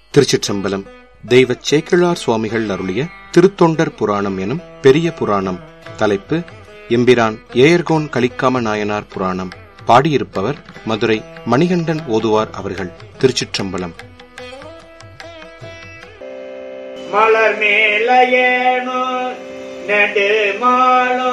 திருச்சிற்றம்பலம் தெய்வ சேக்கிழார் சுவாமிகள் அருளிய திருத்தொண்டர் புராணம் எனும் பெரிய புராணம் தலைப்பு எம்பிரான் ஏயர்கோன் கலிக்காம நாயனார் புராணம் பாடியிருப்பவர் மதுரை மணிகண்டன் ஓதுவார் அவர்கள் திருச்சிற்றம்பலம் மலர் மேலையேனோ நெடுமாலோ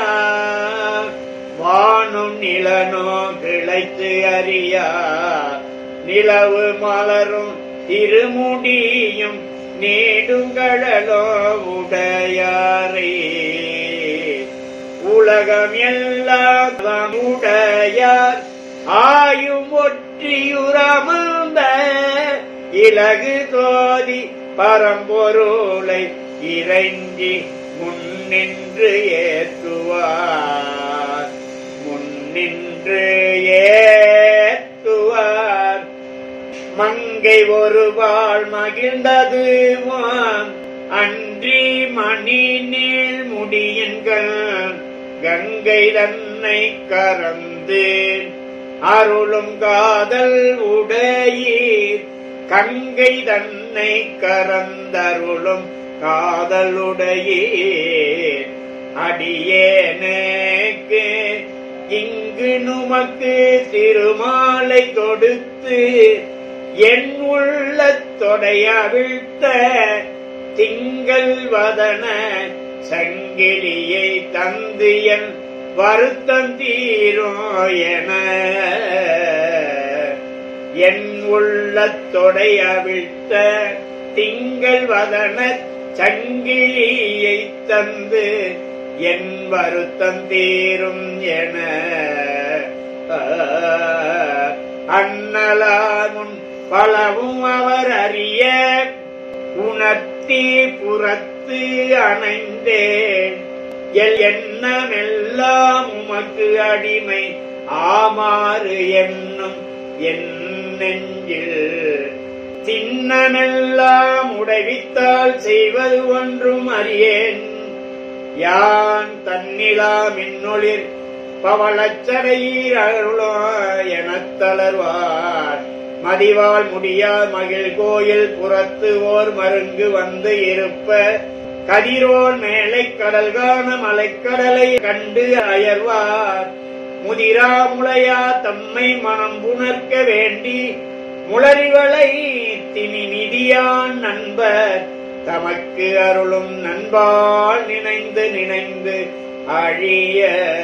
வானும் நிலனோ கிளைத்து அறியா நிலவு மலரும் திருமுடியும் நீடுங்கடலோ உடையாரே உலகம் எல்லாம் உடையார் ஆயும் ஒற்றியுறமந்த இலகு தோதி பரம்பொருளை இறைஞ்சி முன்னின்று ஏற்றுவார் முன்னின்று ஏற்றுவார் மங்கை ஒருவாள் மகிழ்ந்தது அன்றி மணி நீள் முடியுங்கள் கங்கை தன்னை கறந்து அருளும் காதல் உடையீர் கங்கை தன்னை கறந்தருளும் காதலுடையீர் அடியேனுக்கு இங்கு நுமக்கு திருமாலை கொடுத்து என் உள்ள தொடையவிழ்த்த திங்கள் வதன சங்கிலியை தந்து என் வருத்தம் தீரும் என என் உள்ளத்தொடை அவிழ்த்த திங்கள் வதன சங்கிலியை தந்து என் வருத்தம் தீரும் என அண்ணலாமுன் பலவும் அவர் அறிய உணர்த்தி புறத்து அணைந்தேன் எல் எண்ணமெல்லாம் உமக்கு அடிமை ஆமாறு என்னும் என் நெஞ்சில் சின்னமெல்லாம் உடைவித்தால் செய்வது ஒன்றும் அறியேன் யான் தன்னிலா மின்னொளிர் பவளச்சடையீர் அருளோ எனத் தளர்வார் மதிவால் முடியார் மகிழ் கோயில் புறத்து ஓர் மருங்கு வந்து இருப்ப கதிரோன் மேலை கடல் காண மலைக்கடலை கண்டு அயர்வார் முதிரா முளையா தம்மை மனம் புணர்க்க வேண்டி முளறிவளை தினி நிதியான் நண்பர் தமக்கு அருளும் நண்பால் நினைந்து நினைந்து அழிய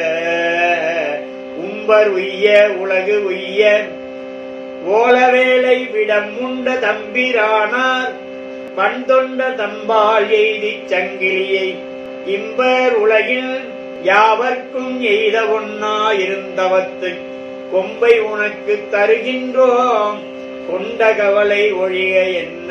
உம்பர் உய்ய உலகு உய்ய ஓலவேலை விடம் உண்ட தம்பிரானார் பண்தொண்ட தம்பால் எய்திச் சங்கிலியை இம்பர் உலகில் யாவர்க்கும் எய்த ஒன்னா இருந்தவத்து கொம்பை உனக்கு தருகின்றோம் கொண்ட கவலை ஒழிய என்ன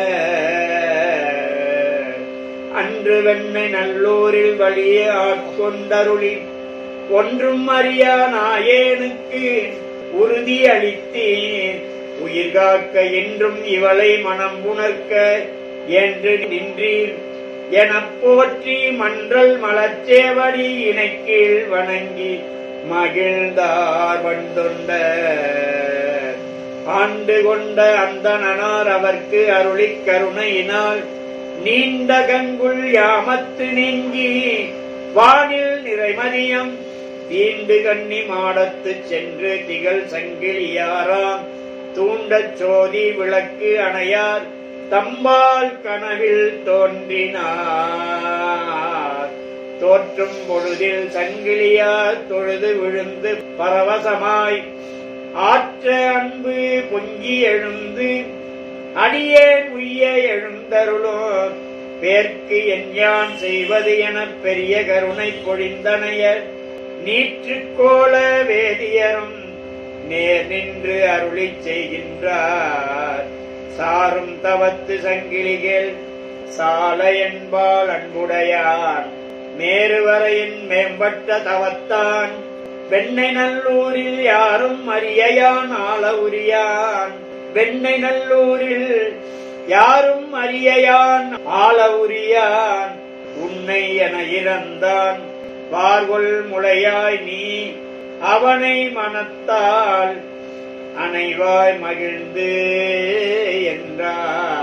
அன்று வெண்ணை நல்லூரில் வழிய ஆட்கொண்டருளி ஒன்றும் அறியா நாயேனுக்கு உறுதி அளித்தீர் உயிர் காக்க என்றும் இவளை மனம் உணர்க்க என்று நின்றீர் எனப் போற்றி மன்றல் மலர்ச்சேவடி இணைக்கீழ் வணங்கி மகிழ்ந்தார் வண்டொண்ட ஆண்டு கொண்ட அந்தணனார் அவர்க்கு அருளிக் கருணையினால் நீண்ட கங்குள் யாமத்து நீங்கி வானில் நிறைமதியம் தீண்டு கண்ணி மாடத்து சென்று திகழ் சங்கிலியாராம் தூண்டச் சோதி விளக்கு அணையார் தம்பால் கனவில் தோன்றினார் தோற்றும் பொழுதில் சங்கிலியார் தொழுது விழுந்து பரவசமாய் ஆற்ற அன்பு பொங்கி எழுந்து அடியேன் உய்ய எழுந்தருளோ பேர்க்கு எஞ்ஞான் செய்வது எனப் பெரிய கருணை பொழிந்தனைய நீற்றுக்கோள வேதியரும் நேர் நின்று அருளி செய்கின்றார் சாரும் தவத்து சங்கிலிகள் சால என்பால் அன்புடையான் மேருவரையின் மேம்பட்ட தவத்தான் வெண்ணை நல்லூரில் யாரும் அறியான் ஆள உரியான் வெண்ணை நல்லூரில் யாரும் அறியான் ஆள உரியான் உன்னை என இறந்தான் பார்கொள் முளையாய் நீ அவனை மனத்தால் அனைவாய் மகிழ்ந்து என்றார்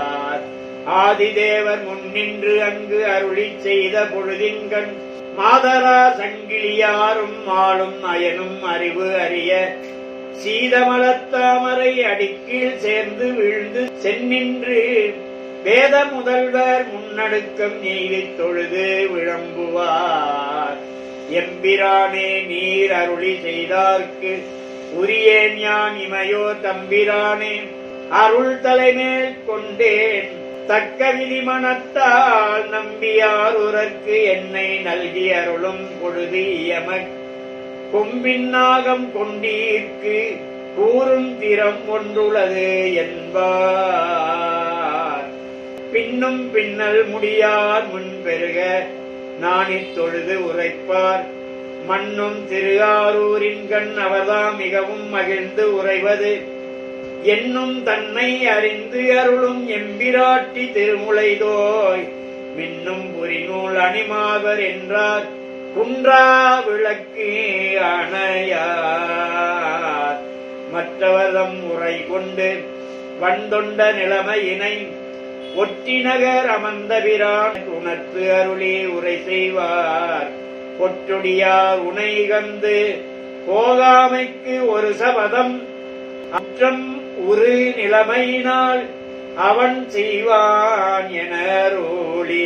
ஆதிதேவர் முன்னின்று அங்கு அருளிச் செய்த பொழுதின்கண் மாதரா சங்கிலியாரும் ஆளும் அயனும் அறிவு அறிய சீதமலத்தாமரை அடிக்கீழ் சேர்ந்து வீழ்ந்து சென்னின்று வேத முதல்வர் முன்னடுக்கம் எய்தித் தொழுது விளம்புவார் எம்பிரானே நீர் அருளி செய்தார்க்கு உரியேன் யான் இமையோ தம்பிரானே அருள் தலைமேல் கொண்டேன் தக்க விதிமனத்தால் நம்பியாருரற்கு என்னை நல்கி அருளும் பொழுது எமக் கொம்பின்னாகம் கொண்டீர்க்கு கூறும் திறம் ஒன்றுளது என்பார் பின்னும் பின்னல் முடியார் முன் பெருக நாணித் தொழுது உரைப்பார் மண்ணும் திருஆரூரின் கண் அவர்தாம் மிகவும் மகிழ்ந்து உறைவது என்னும் தன்னை அறிந்து அருளும் எம்பிராட்டி திருமுலைதோய் மின்னும் புரிநூல் அணிமாவர் என்றார் குன்றா விளக்கு அணையார் மற்றவர்தம் உரை கொண்டு வந்தொண்ட நிலைமையினை ஒற்றிநகர் அமர்ந்த பிரான் உணர்த்து அருளி உரை செய்வார் பொற்றொடியார் உனைகந்து போகாமைக்கு ஒரு சபதம் அற்றம் உரு நிலைமையினால் அவன் செய்வான் என ரோழி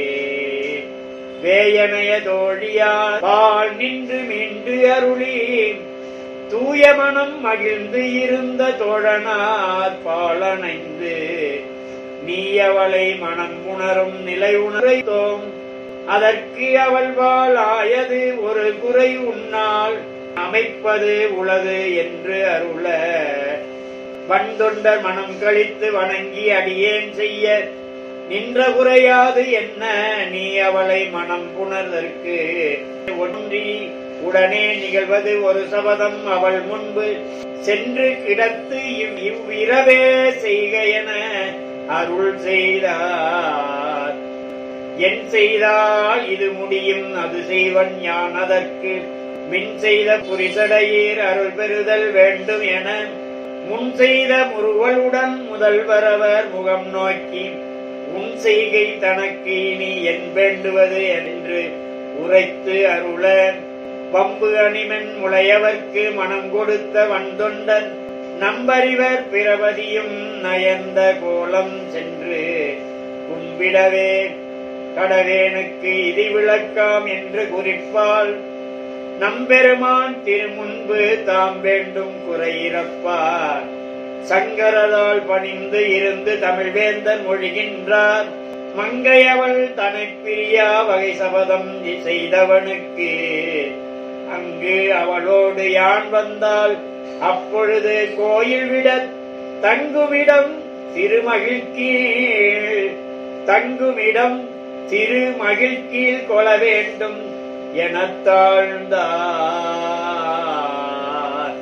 வேயனைய தோழியார் பால் நின்று மீண்டு அருளி தூய மனம் மகிழ்ந்து இருந்த தோழனார் பாலனைந்து நீ அவளை மனம் உணரும் நிலை உணரைத்தோம் அதற்கு அவள் வாழ் ஆயது ஒரு குறை உன்னால் அமைப்பது உளது என்று அருள வந்தொண்டர் மனம் கழித்து வணங்கி அடியேன் செய்ய நின்ற குறையாது என்ன நீ அவளை மனம் புணர்தற்கு ஒன்றி உடனே நிகழ்வது ஒரு சபதம் அவள் முன்பு சென்று கிடத்து இவ் இவ்விரவே செய்க என அருள் செய்தார் என் செய்தால் இது முடியும் அது செய்வன் யான் அதற்கு மின் செய்த புரிசடையீர் அருள் பெறுதல் வேண்டும் என முன் செய்த முருவலுடன் முதல்வரவர் முகம் நோக்கி உன் செய்கை தனக்கு இனி என் வேண்டுவது என்று உரைத்து அருள பம்பு அணிமென் முளையவர்க்கு மனம் கொடுத்த வந்தொண்டன் நம்பறிவர் பிரபதியும் நயந்த கோலம் சென்று கும்பிடவே கடவேனுக்கு இது விளக்காம் என்று குறிப்பால் நம்பெருமான் திருமுன்பு தாம் வேண்டும் குறையிறப்பார் சங்கரதால் பணிந்து இருந்து தமிழ்வேந்தன் மொழிகின்றார் மங்கையவள் தனை பிரியா வகை சபதம் செய்தவனுக்கு அங்கு அவளோடு யான் வந்தால் அப்பொழுது கோயில் விட தங்குமிடம் திருமகிழ்கீழ் தங்குமிடம் திருமகிழ்கீழ் கொள்ள வேண்டும் எனத் தாழ்ந்தார்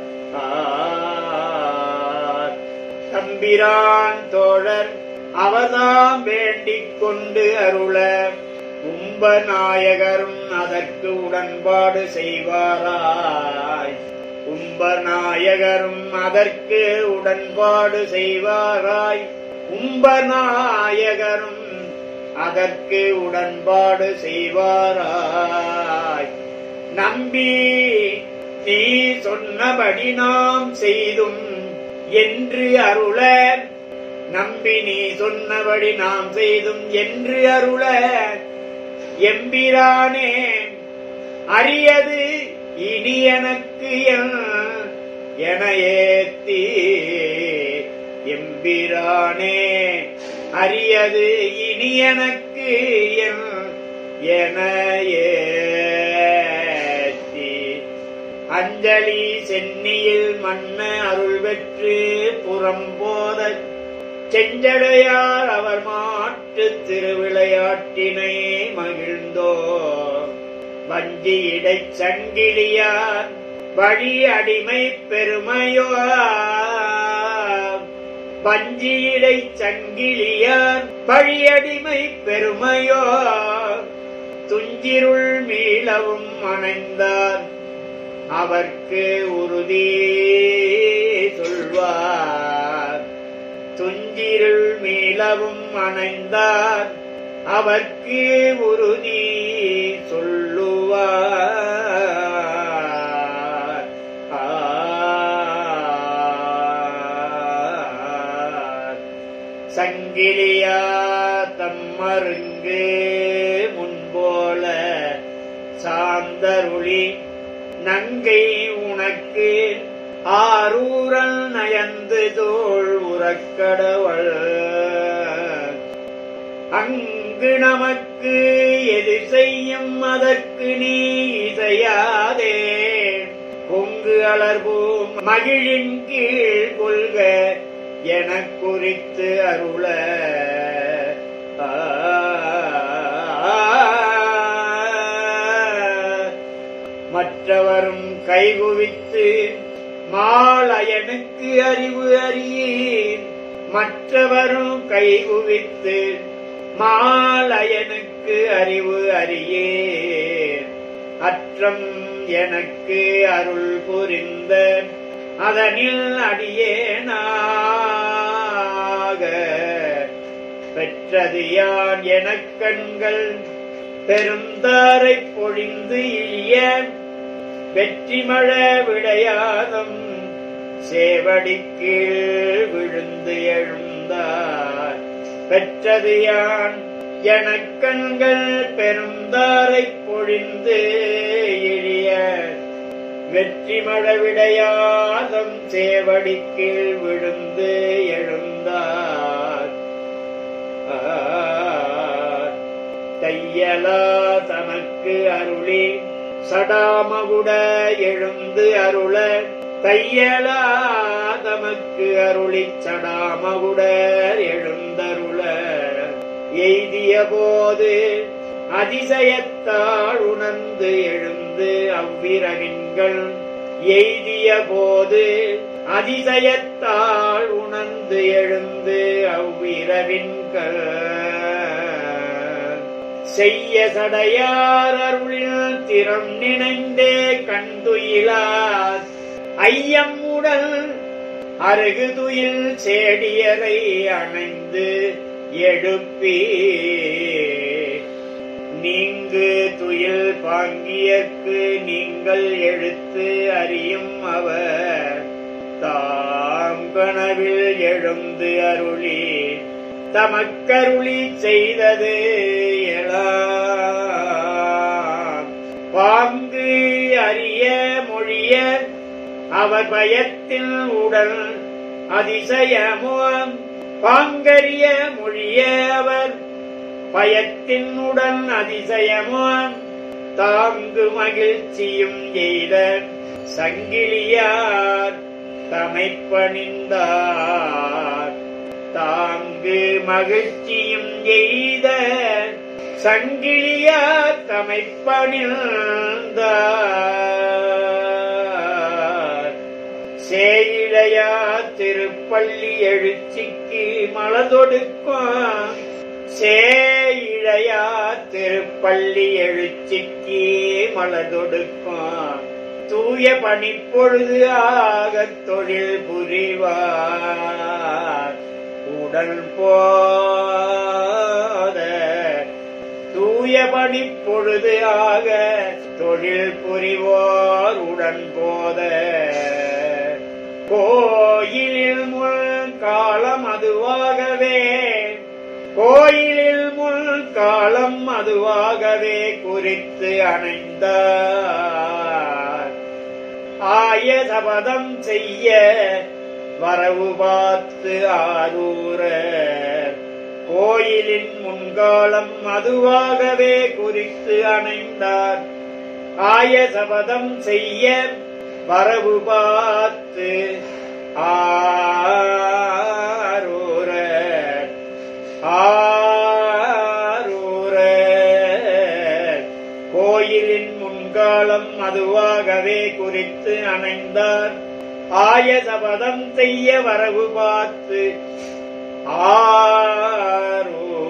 ஆர். தம்பிரான் தோழர் அவதாம் வேண்டிக் கொண்டு அருள கும்பநாயகரும் அதற்கு உடன்பாடு செய்வாராய் கும்பநாயகரும் அதற்கு உடன்பாடு செய்வாராய் கும்பநாயகரும் அதற்கு உடன்பாடு செய்வாராய் நம்பி நீ சொன்னபடி நாம் செய்தும் என்று அருள நம்பி நீ சொன்னபடி நாம் செய்தும் என்று அருள எம்பிரானே அரியது இனி எனக்கு என்- என ஏத்தி எம்பிரானே அரியது இனி எனக்கு என்- என ஏத்தி அஞ்சலி சென்னியில் மன்ன அருள் பெற்று புறம்போத செஞ்சடையார் அவர் மாட்டு திருவிளையாட்டினை மகிழ்ந்தோ வஞ்சி இடைச் சங்கிலியார் வழி அடிமை பெருமையோ வஞ்சியிடை சங்கிலியார் வழியடிமை பெருமையோ துஞ்சிருள் மீளவும் அணைந்தார் அவர்க்கு உறுதி சொல்வார் துஞ்சிருள் மீளவும் அணைந்தார் அவர்க்கு உறுதி சொல்லுவார் ஆர். சங்கிலியா தம்மருங்கு முன்போல சாந்தருளி நங்கை உனக்கு ஆரூரல் நயந்து தோள் உறக்கடவள் அங்கு நமக்கு எது செய்யும் அதற்கு நீ இசையாதே பொங்கு அலர்வோம் மகிழின் கீழ் கொள்க எனக் குறித்து அருள மற்றவரும் கைகுவித்து மாலயனுக்கு அறிவு அறியீர் மற்றவரும் கைகுவித்து மாலயனுக்கு அறிவு அறியேன் அற்றம் எனக்கு அருள் புரிந்த அதனில் அடியேனாக பெற்றது யான் எனக் கண்கள் பெருந்தாரைப் பொழிந்து இழிய வெற்றிமழ விடையாதம் சேவடிக்கீழ் விழுந்து எழுந்தார் பெற்றது யான் எனக்கண்கள் பெருந்தாரைப் பொழிந்து இழிய வெற்றி மழவிடையாதம் சேவடிக்கீழ் விழுந்து எழுந்தார் ஆர். தையலா தனக்கு அருளி சடாமகுட எழுந்து அருள தையலா தமக்கு அருளி சடாமகுட எழுந்தருள எய்திய போது அதிசயத்தால் உணர்ந்து எழுந்து அவ்விரவின்கள் எய்திய போது அதிசயத்தால் உணர்ந்து எழுந்து அவ்விரவின்கள் செய்ய சடையார் அருளில் திறம் நினைந்தே கண்டுயிலார் ஐயம் உடல் அருகு துயில் சேடியரை அணைந்து எழுப்பி நீங்கு துயில் பாங்கியற்கு நீங்கள் எழுத்து அறியும் அவர் தாம் கனவில் எழுந்து அருளி தமக்கருளி செய்தது எழாம் பாங்கு அறிய மொழிய அவர் பயத்தில் உடல் அதிசயமோ பாங்கறிய மொழிய அவர் பயத்தின் உடன் அதிசயமோ தாங்கு மகிழ்ச்சியும் எய்த சங்கிலியார் தமைப்பணிந்தார் தாங்கு மகிழ்ச்சியும் எய்த சங்கிலியார் தமைப்பணிந்தார் சேயிழையா திருப்பள்ளி எழுச்சிக்கு மலதொடுக்கும் சேயிழையா திருப்பள்ளி எழுச்சிக்கு மலதொடுக்கும் தூய பணிப்பொழுது ஆகத் தொழில் புரிவார் உடல் போத தூய பணிப்பொழுது ஆக தொழில் புரிவோர் உடன் போத கோயிலில் முள் காலம் அதுவாகவே கோயிலில் முள் காலம் அதுவாகவே குறித்து அணைந்தார் ஆய சபதம் செய்ய வரவு பார்த்து ஆரூர கோயிலின் முன்காலம் அதுவாகவே குறித்து அணைந்தார் ஆய சபதம் செய்ய வரவு பார்த்து ஆரூர ஆரூர கோயிலின் முன்காலம் அதுவாகவே குறித்து அணைந்தார் ஆய சபதம் செய்ய வரவு பார்த்து ஆரூர